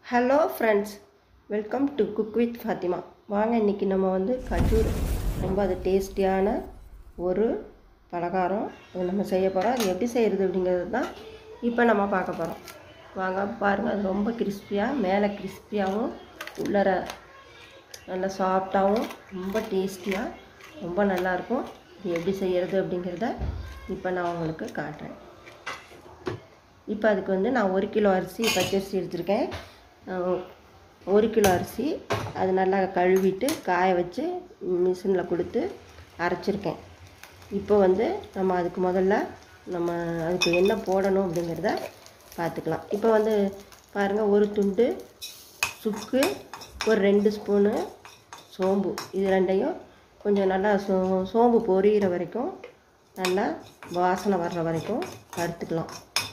hello friends welcome to cook with Fathima வாங்க இன்றைக்கி நம்ம வந்து கஜூர் ரொம்ப அது டேஸ்டியான ஒரு பலகாரம் அது நம்ம செய்ய போகிறோம் அது எப்படி செய்கிறது அப்படிங்கிறது தான் இப்போ நம்ம பார்க்க போகிறோம் வாங்க பாருங்கள் அது ரொம்ப கிறிஸ்பியாக மேலே கிறிஸ்பியாகவும் உள்ளர நல்லா சாஃப்டாகவும் ரொம்ப டேஸ்டியாக ரொம்ப நல்லாயிருக்கும் இது எப்படி செய்கிறது அப்படிங்கிறத இப்போ நான் உங்களுக்கு காட்டுறேன் இப்போ அதுக்கு வந்து நான் ஒரு கிலோ அரிசி பச்சரிசி எடுத்திருக்கேன் அஹ் ஒரு கிலோ அரிசி அது நல்லா கழுவிட்டு காய வச்சு மிஷினில் கொடுத்து அரைச்சிருக்கேன் இப்போ வந்து நம்ம அதுக்கு முதல்ல நம்ம அதுக்கு என்ன போடணும் அப்படிங்கிறத பார்த்துக்கலாம் இப்போ வந்து பாருங்கள் ஒரு துண்டு சுக்கு ஒரு ரெண்டு ஸ்பூனு சோம்பு இது ரெண்டையும் கொஞ்சம் நல்லா சோ சோம்பு பொரியிற வரைக்கும் நல்லா வாசனை வர்ற வரைக்கும் வறுத்துக்கலாம்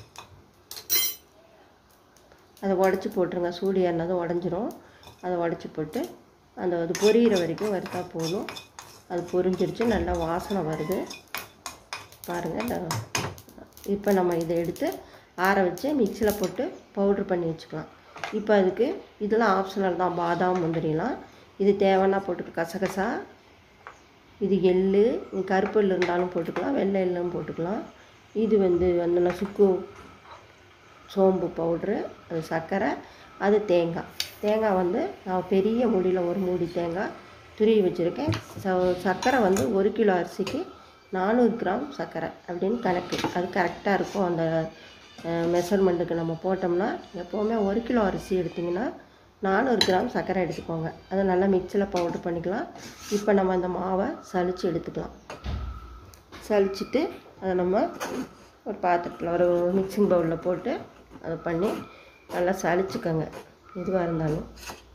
அதை உடச்சி போட்டுருங்க சூடு ஏறினதும் உடஞ்சிரும் அதை உடச்சி போட்டு அந்த அது பொரியிற வரைக்கும் வறுத்தா போதும் அது பொரிஞ்சிருச்சு நல்லா வாசனை வருது பாருங்கள் இப்போ நம்ம இதை எடுத்து ஆற வச்சு மிக்சியில் போட்டு பவுட்ரு பண்ணி வச்சுக்கலாம் இப்போ அதுக்கு இதெல்லாம் ஆப்ஷனல் தான் பாதாம் முந்திரிலாம் இது தேவைன்னா போட்டுக்க கசகசா இது எள்ளு இது கருப்பு எள்ளு இருந்தாலும் போட்டுக்கலாம் வெள்ளை எள்ளும் போட்டுக்கலாம் இது வந்து அந்த சுக்கு சோம்பு பவுட்ரு அது சர்க்கரை அது தேங்காய் தேங்காய் வந்து நான் பெரிய மூடியில் ஒரு மூடி தேங்காய் துருவி வச்சுருக்கேன் ச சர்க்கரை வந்து ஒரு கிலோ அரிசிக்கு நானூறு கிராம் சர்க்கரை அப்படின்னு கணக்கு அது கரெக்டாக இருக்கும் அந்த மெஷர்மெண்ட்டுக்கு நம்ம போட்டோம்னா எப்போவுமே ஒரு கிலோ அரிசி எடுத்திங்கன்னா நானூறு கிராம் சர்க்கரை எடுத்துக்கோங்க அதை நல்லா மிக்சியில் பவுட்ரு பண்ணிக்கலாம் இப்போ நம்ம அந்த மாவை சலித்து எடுத்துக்கலாம் சலிச்சுட்டு அதை நம்ம ஒரு பாத்திரத்தில் ஒரு மிக்சிங் பவுலில் போட்டு அதை பண்ணி நல்லா சளிச்சுக்கோங்க எதுவாக இருந்தாலும்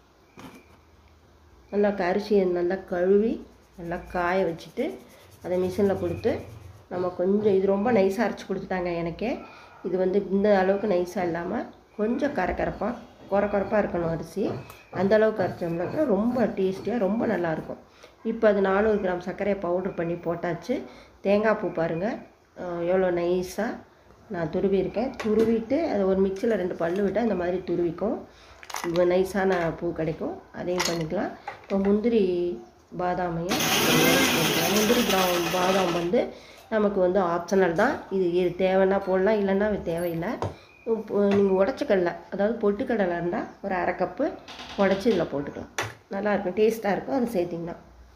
நல்லா அரிசியை நல்லா கழுவி நல்லா காய வச்சுட்டு அதை மிஷினில் கொடுத்து நம்ம கொஞ்சம் இது ரொம்ப நைஸாக அரைச்சி கொடுத்துட்டாங்க எனக்கே இது வந்து இந்த அளவுக்கு நைஸாக இல்லாமல் கொஞ்சம் கரகரப்பாக குறை குறைப்பாக இருக்கணும் அரிசி அந்த அளவுக்கு அரைச்சோம்னாக்கா ரொம்ப டேஸ்டியாக ரொம்ப நல்லாயிருக்கும் இப்போ அது நானூறு கிராம் சர்க்கரையை பவுட்ரு பண்ணி போட்டாச்சு தேங்காய் பூ பாருங்கள் எவ்வளோ நைஸாக நான் துருவியிருக்கேன் துருவிட்டு அதை ஒரு மிக்சியில் ரெண்டு பல்லு விட்டு அந்த மாதிரி துருவிக்கும் நைஸான பூ கிடைக்கும் அதையும் பண்ணிக்கலாம் இப்போ முந்திரி பாதாமையும் போட்டுக்கலாம் முந்திரி பிரா- பாதாம் வந்து நமக்கு வந்து ஆப்ஷனல் தான் இது இது தேவைன்னா போடலாம் இல்லைன்னா அது தேவையில்லை நீங்கள் உடச்சக்கடலை அதாவது பொட்டுக்கடலை இருந்தால் ஒரு அரை கப்பு உடச்சி இதில் போட்டுக்கலாம் நல்லாயிருக்கும் டேஸ்ட்டாக இருக்கும் அது சேர்த்திங்கன்னா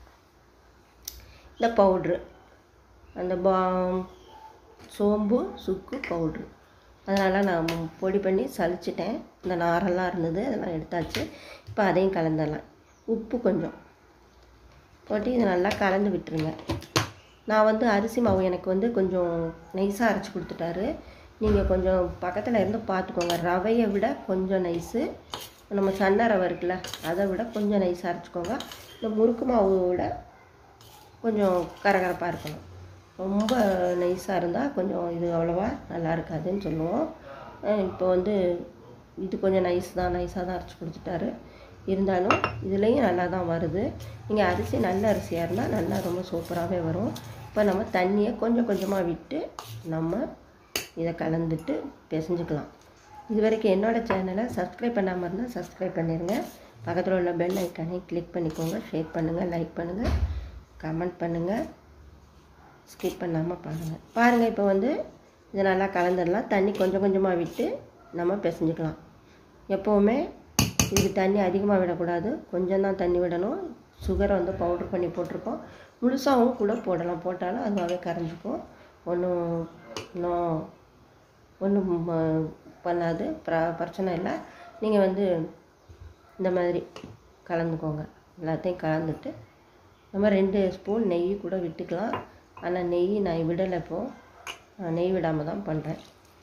இந்த பவுட்ரு அந்த பா சோம்பு சுக்கு பவுட்ரு அதனால் நான் பொடி பண்ணி சலிச்சிட்டேன் இந்த நாரெல்லாம் இருந்தது அதெல்லாம் எடுத்தாச்சு இப்போ அதையும் கலந்துடலாம் உப்பு கொஞ்சம் போட்டு இதை நல்லா கலந்து விட்டுருங்க நான் வந்து அரிசி மாவு எனக்கு வந்து கொஞ்சம் நைஸாக அரைச்சி கொடுத்துட்டாரு நீங்கள் கொஞ்சம் பக்கத்தில் இருந்து பார்த்துக்கோங்க ரவையை விட கொஞ்சம் நைஸு நம்ம சன்ன ரவை இருக்குல்ல அதை விட கொஞ்சம் நைஸாக அரைச்சிக்கோங்க இந்த முறுக்கு மாவு விட கொஞ்சம் கரகரப்பாக இருக்கணும் ரொம்ப நைஸாக இருந்தால் கொஞ்சம் இது அவ்வளோவா நல்லா இருக்காதுன்னு சொல்லுவோம் அஹ் இப்போ வந்து இது கொஞ்சம் நைஸ் தான் நைஸாக தான் அரைச்சி கொடுத்துட்டாரு இருந்தாலும் இதுலேயும் நல்லா தான் வருது நீங்கள் அரிசி நல்ல அரிசியாக இருந்தால் நல்லா ரொம்ப சூப்பராகவே வரும் இப்போ நம்ம தண்ணியை கொஞ்சம் கொஞ்சமாக விட்டு நம்ம இதை கலந்துட்டு பிசைஞ்சுக்கலாம் இது வரைக்கும் என்னோடய சேனலை சப்ஸ்கிரைப் பண்ணாமல் இருந்தால் சப்ஸ்கிரைப் பண்ணிடுங்க பக்கத்தில் உள்ள பெல் ஐக்கானை கிளிக் பண்ணிக்கோங்க ஷேர் பண்ணுங்கள் லைக் பண்ணுங்கள் கமெண்ட் பண்ணுங்கள் ஸ்கிப் பண்ணாமல் பாருங்கள் பாருங்கள் இப்போ வந்து இதை நல்லா கலந்துடலாம் தண்ணி கொஞ்சம் கொஞ்சமாக விட்டு நம்ம பிசைஞ்சுக்கலாம் எப்போவுமே இதுக்கு தண்ணி அதிகமாக விடக்கூடாது கொஞ்சம் தான் தண்ணி விடணும் சுகரை வந்து பவுட்ரு பண்ணி போட்டிருக்கோம் முழுசாகவும் கூட போடலாம் போட்டாலும் அதுவாகவே கரைஞ்சிக்கும் ஒன்றும் இன்னும் ஒன்றும் பண்ணாது பிர பிரச்சனை இல்லை நீங்கள் வந்து இந்த மாதிரி கலந்துக்கோங்க எல்லாத்தையும் கலந்துட்டு நம்ம ரெண்டு ஸ்பூன் நெய் கூட விட்டுக்கலாம் ஆனால் நெய் நான் விடலை இப்போது நான் நெய் விடாமல் தான் பண்ணுறேன்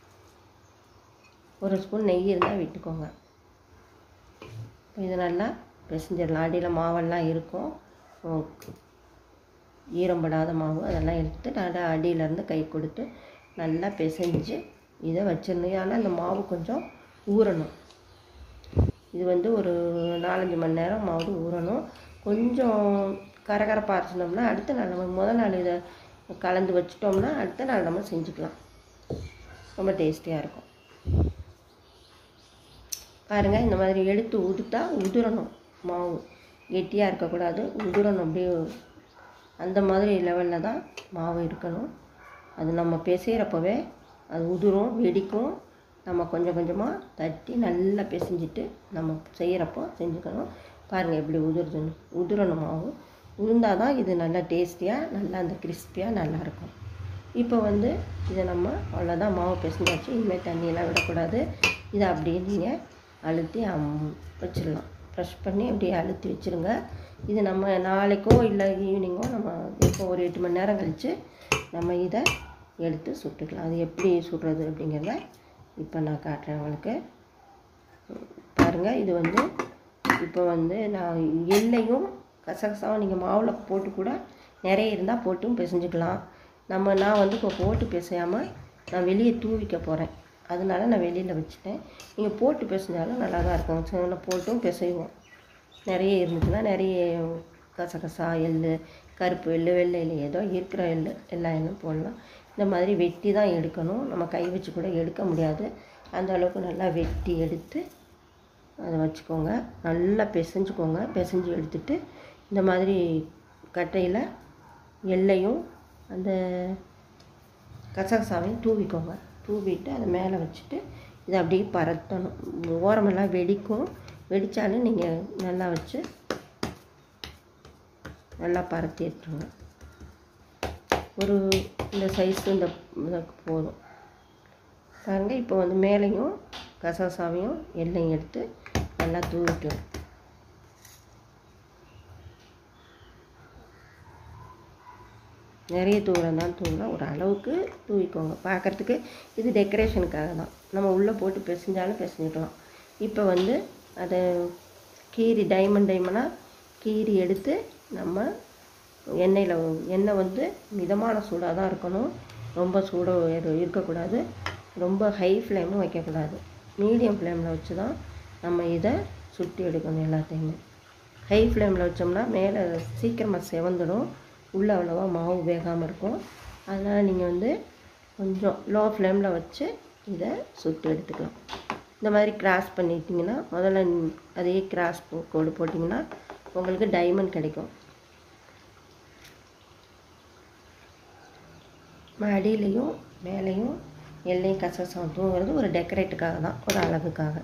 ஒரு ஸ்பூன் நெய் இருந்தால் விட்டுக்கோங்க இப்போ இது நல்லா பிசைஞ்சிடலாம் அடியில் மாவெல்லாம் இருக்கும் உம், ஈரம்படாத மாவு அதெல்லாம் எடுத்து நல்லா அடியிலேருந்து கை கொடுத்து நல்லா பிசைஞ்சு இதை வச்சிடணும் ஆனால் அந்த மாவு கொஞ்சம் ஊறணும் இது வந்து ஒரு நாலஞ்சு மணி நேரம் மாவு ஊறணும் கொஞ்சம் கரகரப்பாக அரைச்சினோம்னா அடுத்த நாள் நம்ம முதல் நாள் இதை கலந்து வச்சிட்டோம்னா அடுத்த நாள் நம்ம செஞ்சுக்கலாம் ரொம்ப டேஸ்டியாக இருக்கும் பாருங்கள் இந்த மாதிரி எடுத்து உதுத்தா உதிரணும் மாவு கெட்டியாக இருக்கக்கூடாது உதிரணும் அப்படியே அந்த மாதிரி லெவலில் தான் மாவு இருக்கணும் அது நம்ம பிசைகிறப்பவே அது உதிரும் வெடிக்கும் நம்ம கொஞ்சம் கொஞ்சமாக தட்டி நல்லா பிசைஞ்சிட்டு நம்ம செய்கிறப்போ செஞ்சுக்கணும் பாருங்கள் எப்படி உதிருதுன்னு உதிரணும் மாவு உளுந்தால் தான் இது நல்லா டேஸ்டியாக நல்லா அந்த கிறிஸ்பியாக நல்லாயிருக்கும் இப்போ வந்து இதை நம்ம அவ்வளோதான் மாவு பிசைஞ்சாச்சு இனிமேல் தண்ணியெல்லாம் விடக்கூடாது இதை அப்படியே நீங்கள் அழுத்தி அம் வச்சிடலாம் ப்ரெஷ் பண்ணி அப்படியே அழுத்தி வச்சுருங்க இது நம்ம நாளைக்கோ இல்லை ஈவினிங்கோ நம்ம இப்போ ஒரு எட்டு மணி நேரம் கழித்து நம்ம இதை எடுத்து சுட்டுக்கலாம் அது எப்படி சுடுறது அப்படிங்கிறத இப்போ நான் காட்டுறேன் உங்களுக்கு பாருங்கள் இது வந்து இப்போ வந்து நான் எள்ளையும் கசகசாவும் நீங்கள் மாவில் போட்டு கூட நிறைய இருந்தால் போட்டும் பிசைஞ்சுக்கலாம் நம்ம நான் வந்து இப்போ போட்டு பிசையாமல் நான் வெளியே தூவிக்க போகிறேன் அதனால நான் வெளியில் வச்சுட்டேன் நீங்கள் போட்டு பிசைஞ்சாலும் நல்லா தான் இருக்கும் சின்ன போட்டும் பிசைவோம் நிறைய இருந்துச்சுன்னா நிறைய கசகசா எள் கருப்பு எள் வெள்ளை எள் ஏதோ இருக்கிற எள் எல்லா எள்ளும் போடலாம் இந்த மாதிரி வெட்டி தான் எடுக்கணும் நம்ம கை வச்சு கூட எடுக்க முடியாது அந்த அளவுக்கு நல்லா வெட்டி எடுத்து அதை வச்சுக்கோங்க நல்லா பிசைஞ்சுக்கோங்க பிசைஞ்சு எடுத்துட்டு இந்த மாதிரி கட்டையில் எள்ளையும் அந்த கசகசாவையும் தூவிக்கோங்க தூவிட்டு அதை மேலே வச்சுட்டு இதை அப்படியே பரத்தணும் ஓரமெல்லாம் வெடிக்கும் வெடித்தாலும் நீங்கள் நல்லா வச்சு நல்லா பரத்தி எடுத்துருங்க ஒரு இந்த சைஸ்க்கு இந்த இதுக்கு போதும் பாருங்கள் இப்போ வந்து மேலேயும் கசகசாவையும் எண்ணெயும் எடுத்து நல்லா தூவிக்கலாம் நிறைய தூரம் தான் தூவலாம் ஒரு அளவுக்கு தூவிக்கோங்க பார்க்குறதுக்கு இது டெக்கரேஷனுக்காக தான் நம்ம உள்ளே போட்டு பிசைஞ்சாலும் பிசைஞ்சிக்கலாம் இப்போ வந்து அதை கீரி டைமண்ட் டைமண்டாக கீரி எடுத்து நம்ம எண்ணெயில் எண்ணெய் வந்து மிதமான சூடாக தான் இருக்கணும் ரொம்ப சூடாக இரு- இருக்கக்கூடாது ரொம்ப ஹை ஃப்ளேமும் வைக்கக்கூடாது மீடியம் ஃப்ளேமில் வச்சு தான் நம்ம இதை சுட்டி எடுக்கணும் எல்லாத்தையுமே ஹை ஃப்ளேமில் வச்சோம்னா மேலே சீக்கிரமாக செவந்துடும் உள்ளே அவ்வளோவா மாவு வேகாமல் இருக்கும் அதனால் நீங்கள் வந்து கொஞ்சம் லோ ஃப்ளேமில் வச்சு இதை சுட்டு எடுத்துக்கலாம் இந்த மாதிரி கிராஸ் பண்ணிட்டீங்கன்னா முதல்ல நீ- அதே கிராஸ் கோடு போட்டிங்கன்னா உங்களுக்கு டைமண்ட் கிடைக்கும் அடியிலையும் மேலேயும் எல்லையும் கசகசம் தூங்குறது ஒரு டெக்கரேட்டுக்காக தான் ஒரு அழகுக்காக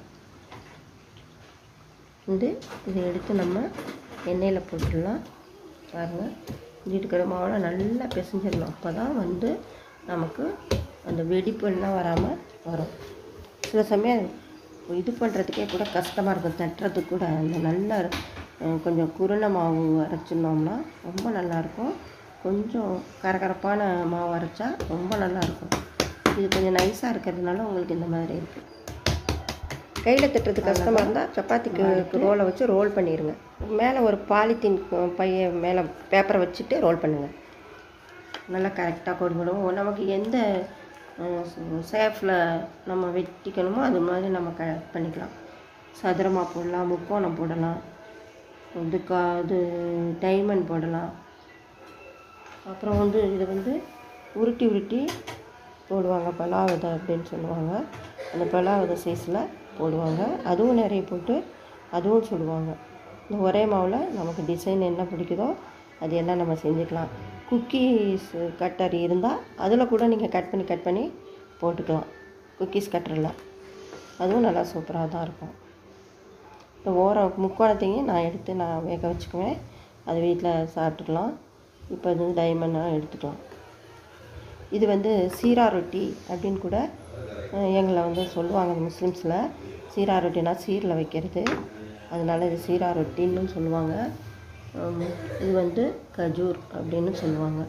இது இதை எடுத்து நம்ம எண்ணெயில் போட்டுடலாம் பாருங்கள் இருக்கிற மாவில் நல்லா பிசைஞ்சிடணும் அப்போ தான் வந்து நமக்கு அந்த வெடிப்பெல்லாம் வராமல் வரும் சில சமயம் இது பண்ணுறதுக்கே கூட கஷ்டமாக இருக்கும் தட்டுறதுக்கு கூட அந்த நல்ல அஹ், கொஞ்சம் குருணை மாவு அரைச்சிருந்தோம்னா ரொம்ப நல்லாயிருக்கும் கொஞ்சம் கரகரப்பான மாவு அரைச்சா ரொம்ப நல்லாயிருக்கும் இது கொஞ்சம் நைஸாக இருக்கிறதுனால உங்களுக்கு இந்த மாதிரி இருக்குது கையில் தட்டுறது கஷ்டமாக இருந்தால் சப்பாத்திக்கு ரோலை வச்சு ரோல் பண்ணிடுங்க மேலே ஒரு பாலித்தீன் பைய மேலே பேப்பரை வச்சுட்டு ரோல் பண்ணுங்கள் நல்லா கரெக்டாக கொடுக்கணும் நமக்கு எந்த ஷேஃபில் நம்ம வெட்டிக்கணுமோ அது மாதிரி நம்ம க பண்ணிக்கலாம் சதுரமாக போடலாம் முக்கோணம் போடலாம் இது கா இது டைமண்ட் போடலாம் அப்புறம் வந்து இது வந்து உருட்டி உருட்டி போடுவாங்க பலாவதை அப்படின்னு சொல்லுவாங்க அந்த பலாவதை சைஸில் போடுவாங்க அதுவும் நிறைய போட்டு அதுவும் சுடுவாங்க இந்த ஒரே மாவில் நமக்கு டிசைன் என்ன பிடிக்குதோ அது எல்லாம் நம்ம செஞ்சுக்கலாம் குக்கீஸ் கட்டர் இருந்தால் அதில் கூட நீங்கள் கட் பண்ணி கட் பண்ணி போட்டுக்கலாம் குக்கீஸ் கட்டரில் அதுவும் நல்லா சூப்பராக தான் இருக்கும் இந்த ஓரம் முக்கோணத்தையும் நான் எடுத்து நான் வேக வச்சுக்குவேன் அது வீட்டில் சாப்பிட்டுக்கலாம் இப்போ இது டைமண்டாக எடுத்துக்கலாம் இது வந்து சீரா ரொட்டி அப்படின்னு கூட அஹ், எங்களை வந்து சொல்லுவாங்க முஸ்லீம்ஸில் சீரா ரொட்டினா சீரில் வைக்கிறது அதனால இது சீரா ரொட்டின்னு சொல்லுவாங்க உம், இது வந்து கஜூர் அப்படின்னு சொல்லுவாங்க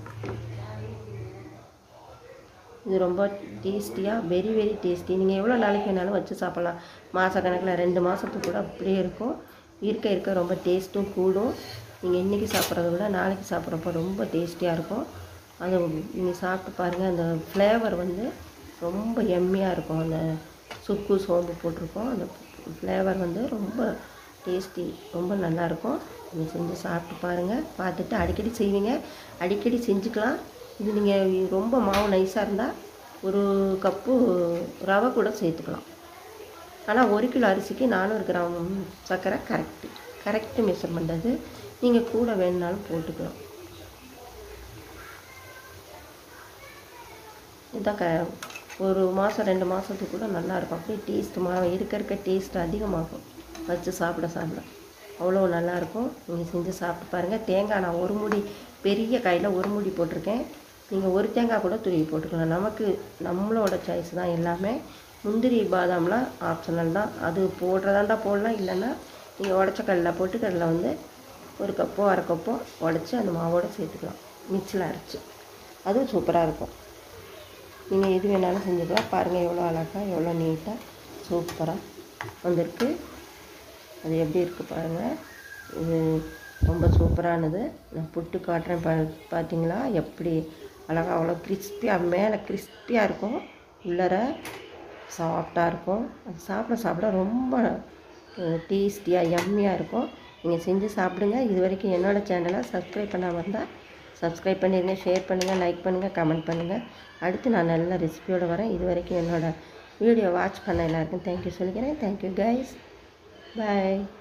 இது ரொம்ப டேஸ்டியாக வெரி வெரி டேஸ்டி நீங்கள் எவ்வளோ நாளைக்கு வேணாலும் வச்சு சாப்பிட்லாம் மாதக்கணக்கில் ரெண்டு மாதத்துக்கு கூட அப்படியே இருக்கும் இருக்க இருக்க ரொம்ப டேஸ்ட்டும் கூடும் நீங்கள் இன்றைக்கி சாப்பிட்றத விட நாளைக்கு சாப்பிட்றப்ப ரொம்ப டேஸ்டியாக இருக்கும் அது நீங்கள் சாப்பிட்டு பாருங்கள் அந்த ஃப்ளேவர் வந்து ரொம்ப எம்மியாக இருக்கும் அந்த சுக்கு சோம்பு போட்டிருக்கோம் அந்த ஃப்ளேவர் வந்து ரொம்ப டேஸ்டி ரொம்ப நல்லாயிருக்கும் நீங்கள் செஞ்சு சாப்பிட்டு பாருங்கள் பார்த்துட்டு அடிக்கடி செய்வீங்க அடிக்கடி செஞ்சுக்கலாம் இது நீங்கள் ரொம்ப மாவு நைஸாக இருந்தால் ஒரு கப்பு ரவை கூட சேர்த்துக்கலாம் ஆனால் ஒரு கிலோ அரிசிக்கு நானூறு கிராம் சர்க்கரை கரெக்டு கரெக்டு மெஷர்மெண்ட் அது நீங்கள் கூட வேணுனாலும் போட்டுக்கலாம் இதான் க ஒரு மாதம் ரெண்டு மாதத்துக்கு கூட நல்லாயிருக்கும் அப்படியே டேஸ்ட்டு மா இருக்க இருக்க டேஸ்ட் அதிகமாகும் வச்சு சாப்பிட சாப்பிட அவ்வளோ நல்லாயிருக்கும் நீங்கள் செஞ்சு சாப்பிட்டு பாருங்கள் தேங்காய் நான் ஒரு முடி பெரிய காயில் ஒரு முடி போட்டிருக்கேன் நீங்கள் ஒரு தேங்காய் கூட துருவி போட்டுக்கலாம் நமக்கு நம்மளோட சாய்ஸ் தான் எல்லாமே முந்திரி பாதாம்லாம் ஆப்ஷனல் தான் அது போடுறதாண்டா போடலாம் இல்லைன்னா நீங்கள் உடச்ச கடலை போட்டு கடலை வந்து ஒரு கப்போ அரை கப்போ உடச்சி அந்த மாவோடு சேர்த்துக்கலாம் மிக்சியில் அரைச்சி அதுவும் சூப்பராக இருக்கும் நீங்கள் எது வேணாலும் செஞ்சுக்கலாம் பாருங்கள் எவ்வளோ அழகாக எவ்வளோ நீட்டாக சூப்பராக வந்திருக்கு அது எப்படி இருக்குது பாருங்கள் இது ரொம்ப சூப்பரானது நான் புட்டு காட்டுறேன் பா பார்த்தீங்களா எப்படி அழகாக அவ்வளோ கிறிஸ்பியாக மேலே கிறிஸ்பியாக இருக்கும் உள்ளர சாஃப்டாக இருக்கும் அது சாப்பிட சாப்பிட ரொம்ப டேஸ்டியாக எம்மியாக இருக்கும் நீங்கள் செஞ்சு சாப்பிடுங்க இது வரைக்கும் என்னோடய சேனலை சப்ஸ்கிரைப் பண்ணாமல் இருந்தால் சப்ஸ்கிரைப் பண்ணிடுங்க ஷேர் பண்ணுங்கள் லைக் பண்ணுங்கள் கமெண்ட் பண்ணுங்கள் அடுத்து நான் நல்ல ரெசிபியோடு வரேன் இது வரைக்கும் என்னோடய வீடியோ வாட்ச் பண்ண எல்லாருக்கும் தேங்க்யூ சொல்லிக்கிறேன் தேங்க்யூ கைஸ் பாய்